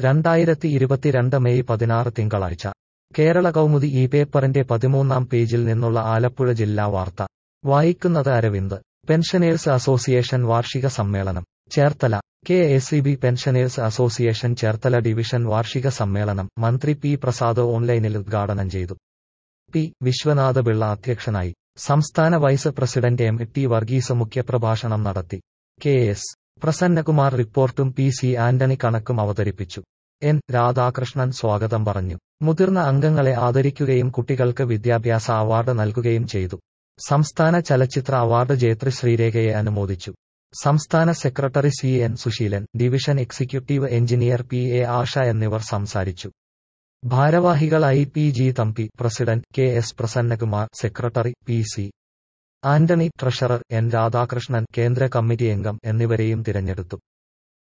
രണ്ടായിരത്തി ഇരുപത്തിരണ്ട് മെയ് പതിനാറ് തിങ്കളാഴ്ച കേരള കൗമുദി ഈ പേപ്പറിന്റെ പതിമൂന്നാം പേജിൽ നിന്നുള്ള ആലപ്പുഴ ജില്ലാ വാർത്ത വായിക്കുന്നത് അരവിന്ദ് പെൻഷനേഴ്സ് അസോസിയേഷൻ വാർഷിക സമ്മേളനം Cherthala K S C B pensioners association Cherthala division വാർഷിക സമ്മേളനം മന്ത്രി പി പ്രസാദ് ഓൺലൈനിൽ ഉദ്ഘാടനം ചെയ്തു പി വിശ്വനാഥ പിള്ള അധ്യക്ഷനായി സംസ്ഥാന vice president M T Varghese മുഖ്യപ്രഭാഷണം നടത്തി കെ എസ് പ്രസന്നകുമാർ റിപ്പോർട്ടും പി സി ആന്റണി കണക്കും അവതരിപ്പിച്ചു എൻ രാധാകൃഷ്ണൻ സ്വാഗതം പറഞ്ഞു മുതിർന്ന അംഗങ്ങളെ ആദരിക്കുകയും കുട്ടികൾക്ക് വിദ്യാഭ്യാസ അവാർഡ് നൽകുകയും ചെയ്തു സംസ്ഥാന ചലച്ചിത്ര അവാർഡ് ജേത്രി ശ്രീരേഖയെ അനുമോദിച്ചു സംസ്ഥാന secretary C N Susheelan division executive engineer P A Asha എന്നിവർ സംസാരിച്ചു ഭാരവാഹികളായി P G Thampi president K S Prasannakumar secretary P C Antony treasurer N Radhakrishnan കേന്ദ്ര കമ്മിറ്റി അംഗം എന്നിവരെയും തിരഞ്ഞെടുത്തു